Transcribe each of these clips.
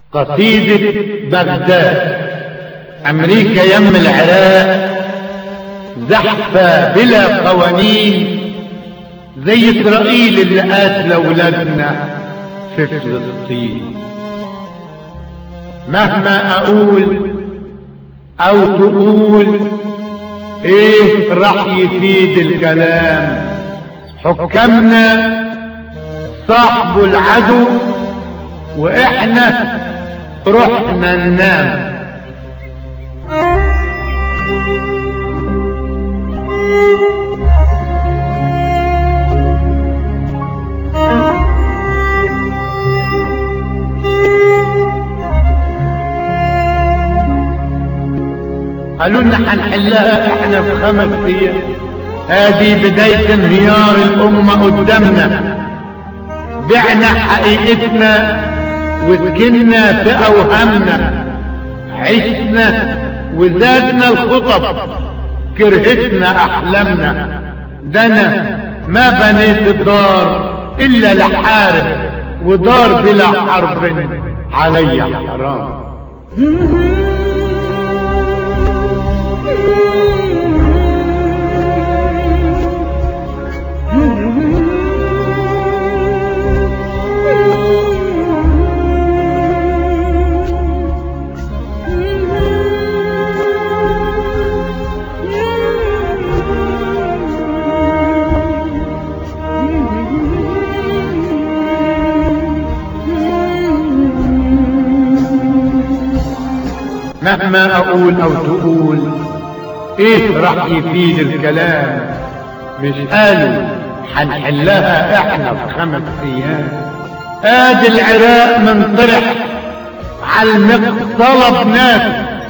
قصيدة بغداد أمريكا يم العراق زحفة بلا قوانين زي إسرائيل اللي قاتل أولادنا في فلسطين مهما أقول أو تقول إيه راح يفيد الكلام حكامنا صاحبوا العدو وإحنا رحنا ننام قالوا لنا حنحلها احنا في خمس ايام هذه بداية انهيار الامة قدامنا بعنا حقيقتنا وسكننا في اوهامنا عشنا وزادنا الخطب كرهتنا احلامنا ده انا ما بنيت الدار الا لحارب ودار بلا حرب علي حرام مهما اقول او تقول ايه راح يفيد الكلام مش قالوا حنحلها احنا في خمس ايام ادي العراق منطرح على المقصلة ناس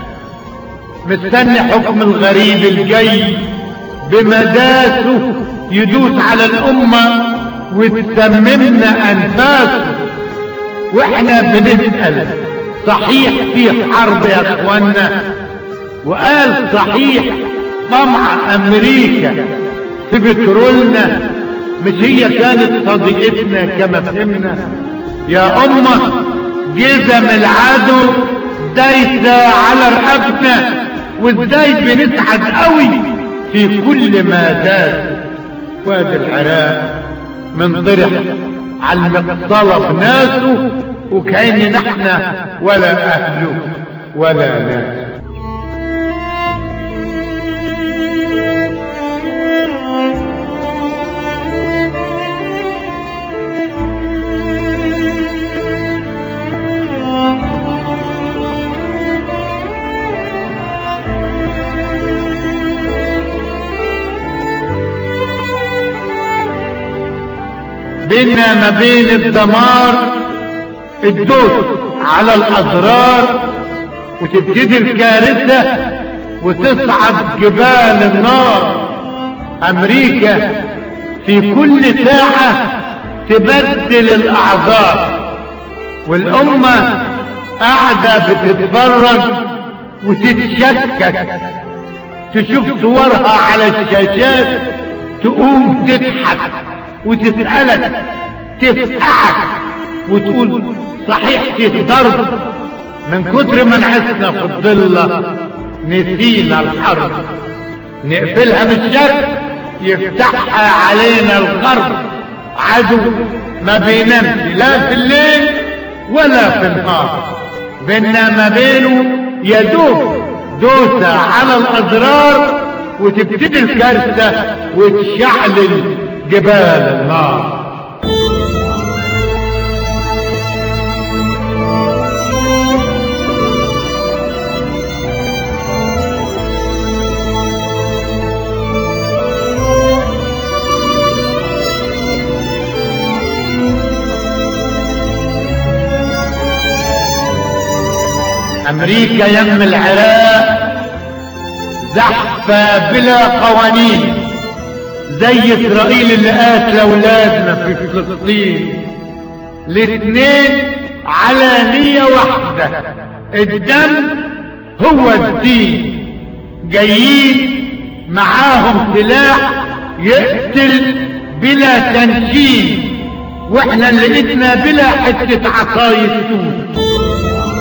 مستني حكم الغريب الجاي بمداسه يدوس على الامة وتسممنا انفاسه واحنا بنسأل صحيح في حرب يا اخوانا وقال صحيح طمع امريكا في بترولنا مش هي كانت صديقتنا كما فهمنا يا امه جزم العدو دايسه على رقبتنا وازاي بنسعد قوي في كل ما داس وادي العراق منطرح على المقصله بناسه وكأن نحن ولا أهله ولا ناس بيننا ما بين الدمار الدوس على الأضرار وتبتدي الكارثة وتصعد جبال النار أمريكا في كل ساعة تبدل الأعذار والأمة قاعدة بتتفرج وتتشكك تشوف صورها على الشاشات تقوم تضحك وتسألك تفقعك وتقول صحيح فيه ضرب من كتر ما نعسنا في الضلة نسينا الحرب نقفلها من الشرق يفتحها علينا الغرب عدو ما بينامش لا في الليل ولا في النهار بيننا ما بينه يدوب دوسة على الأضرار وتبتدي الكارثة وتشعل جبال النار امريكا يم العراق زحفة بلا قوانين زي اسرائيل اللي قاتل اولادنا في فلسطين الاثنين على نية واحدة الدم هو الدين جايين معاهم سلاح يقتل بلا تنشين واحنا اللي لقيتنا بلا حتة عصاية سود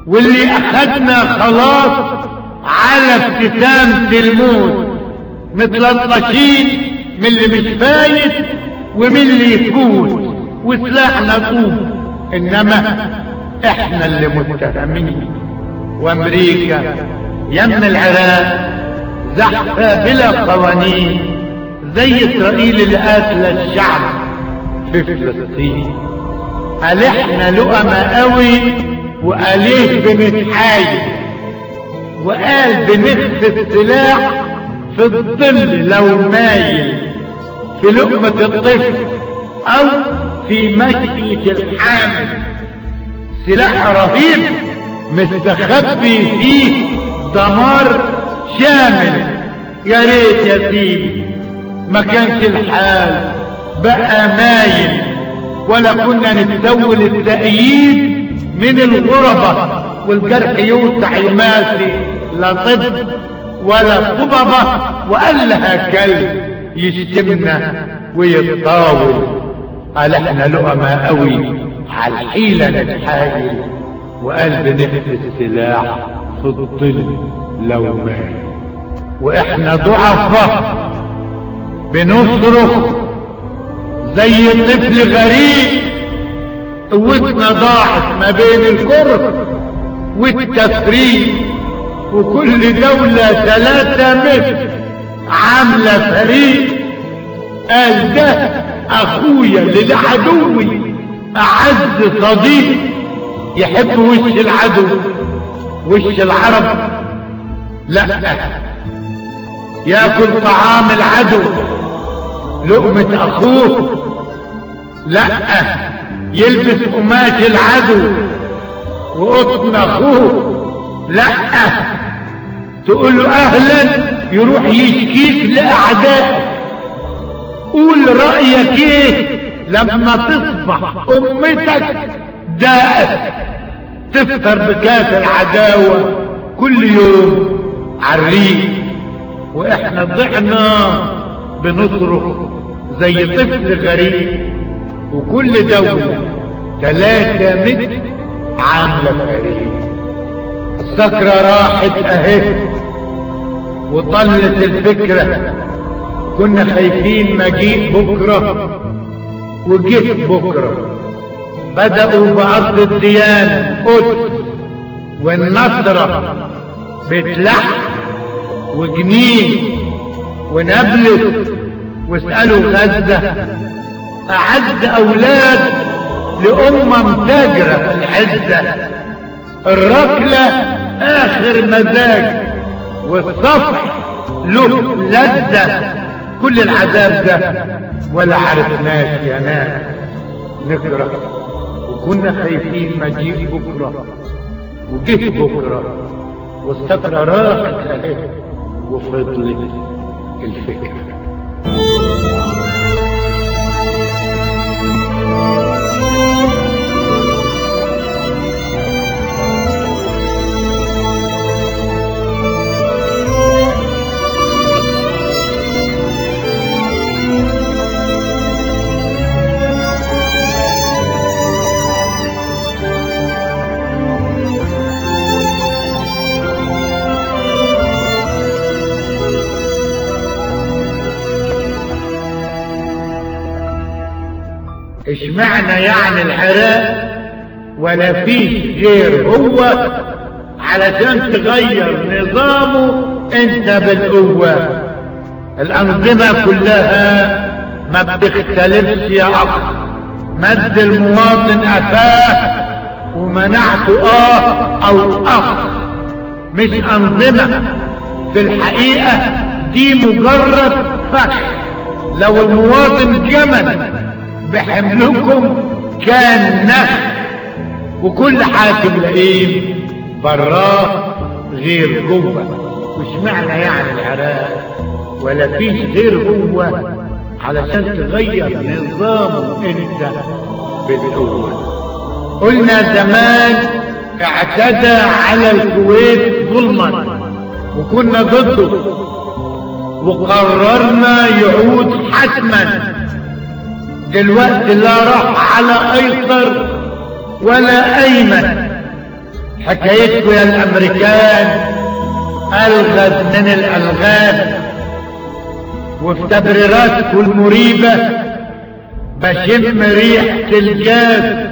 واللي اخدنا خلاص على ابتسامة الموت متلطشين من اللي مش فايت ومن اللي يفوت وسلاحنا طوب انما احنا اللي متهمين وامريكا يم العراق زحفة بلا قوانين زي اسرائيل اللي قاتلة الشعب في فلسطين قال احنا لقمة قوي وقاليه بنتحايل وقال بنخف السلاح في الظل لو مايل في لقمة الطفل او في مشية الحامل سلاح رهيب مستخبي فيه دمار شامل يا ريت يا سيدي ما كانش الحال بقى مايل ولا كنا نتزول التأييد من الغربة والجرح يوسع يماسي لا طب ولا صببة وقال لها كلب يشتمنا ويتطاول قال احنا لقمة قوي على الحيلة نتحايل وقال بنخفي السلاح في الظل لو مات واحنا ضعفاء بنصرخ زي طفل غريب قوتنا ضاعت ما بين الكره والتفريق وكل دولة ثلاثة متر عاملة فريق قال ده اخويا للعدوي اعز صديق يحب وش العدو وش العرب لا ياكل طعام العدو لقمة اخوه لا يلبس قماش العدو وقطن اخوه لا تقول له اهلا يروح يشكيك لاعدائك قول رايك ايه لما تصبح امتك داءت تفطر بكاس العداوة كل يوم عالريق واحنا ضعنا بنصرخ زي طفل غريب وكل دولة ثلاثة متر عاملة فريق السكرة راحت اهي وطلت الفكرة كنا خايفين مجيء بكرة وجيت بكرة بدأوا بأرض الديانة قدس والنصرة بتلح وجنين ونابلس واسألوا غزة أعز أولاد لأمم تاجرة في العزة الركلة آخر مزاج والصفح له لذة كل العذاب ده ولا عرفناش يا ناس نكره وكنا خايفين مجيء بكرة وجيت بكرة والسكرة راحت اهي وفضلت الفكرة اشمعنى يعني العراق ولا فيش غير هو علشان تغير نظامه انت بالقوة الانظمة كلها ما بتختلفش يا اخ مد المواطن افاه ومنعته اه او اخ مش انظمة في الحقيقة دي مجرد فخ لو المواطن جمل بحملكم كان نخ وكل حاكم لئيم براه غير جوه مش معنى يعني العراق ولا فيش غير جوه علشان تغير نظامه انت بالقوه قلنا زمان اعتدى على الكويت ظلما وكنا ضده وقررنا يعود حتما دلوقتي لا راح على ايسر ولا ايمن حكايتكم يا الامريكان الغز من الالغاز وفي تبريراتكم المريبة بشم ريحة الجاز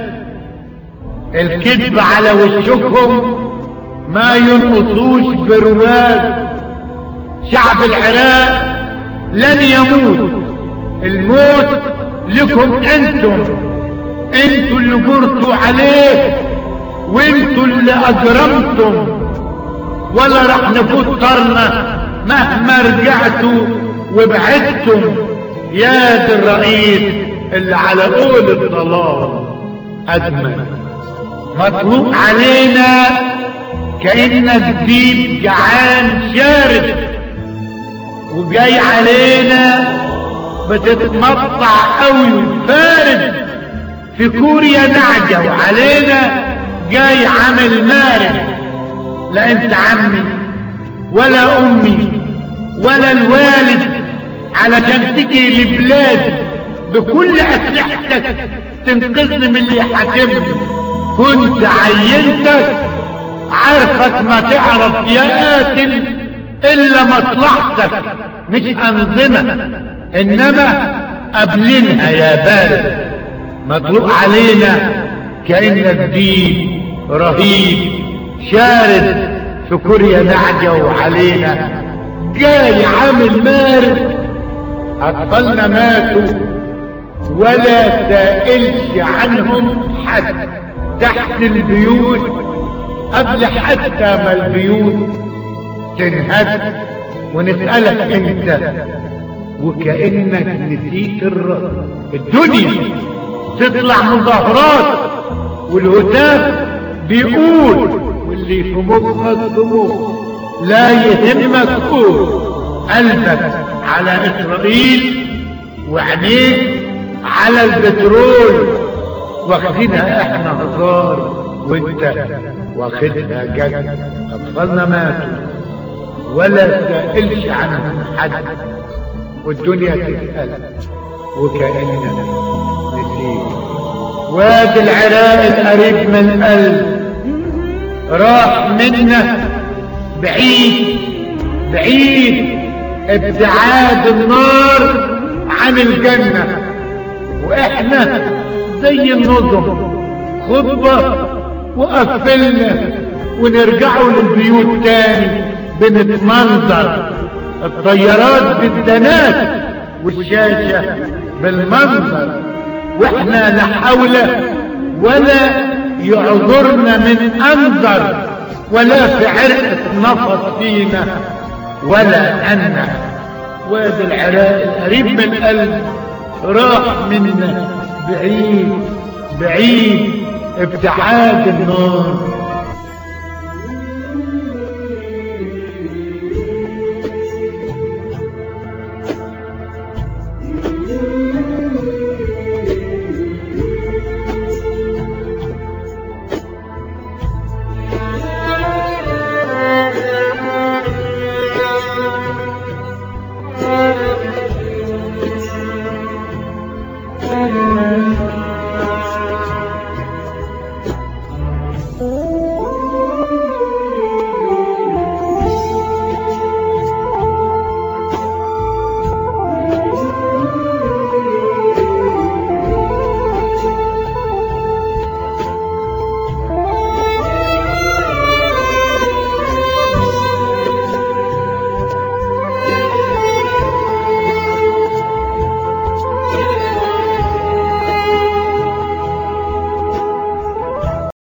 الكذب على وشكم ما ينقصوش برواز شعب العراق لن يموت الموت لكم انتم انتوا اللي جرتوا عليه وانتوا اللي اجرمتم ولا راح نفوت طرنا مهما رجعتوا وبعدتم يا دي الرئيس اللي على قول الضلال اجمل مطلوب علينا كأنك ديب جعان شارد وجاي علينا بتتمطع قوي وفارد في كوريا نعجة وعلينا جاي عامل مارد لا انت عمي ولا امي ولا الوالد علشان تجي لبلادي بكل اسلحتك تنقذني من اللي حاكمني كنت عينتك عارفك ما تعرف يا قاتل الا مصلحتك مش انظمة انما قبلنها يا بارد مطلوب علينا كأنك دي رهيب شارد في كوريا نعجة وعلينا جاي عامل مارد اطفالنا ماتوا ولا سائلش عنهم حد تحت البيوت قبل حتى ما البيوت تنهد ونسألك انت وكأنك نسيت الرد الدنيا تطلع مظاهرات والهتاف بيقول واللي في مخك بمخ لا يهمك قول قلبك على اسرائيل وعينيك على البترول واخدينها احنا هزار وانت واخدها جد اطفالنا ماتوا ولا سائلش عنهم حد والدنيا تسأل وكأننا نسيت وادي العراق القريب من القلب راح منا بعيد بعيد ابتعاد النار عن الجنة واحنا زي النظم خطبة وقفلنا ونرجعوا للبيوت تاني بنتمنظر الطيارات بالدنات والشاشة بالمنظر واحنا لا حول ولا يعذرنا من انظر ولا في عرق نفس فينا ولا أن وادي العراق القريب من القلب راح منا بعيد بعيد ابتعاد النار Thank you.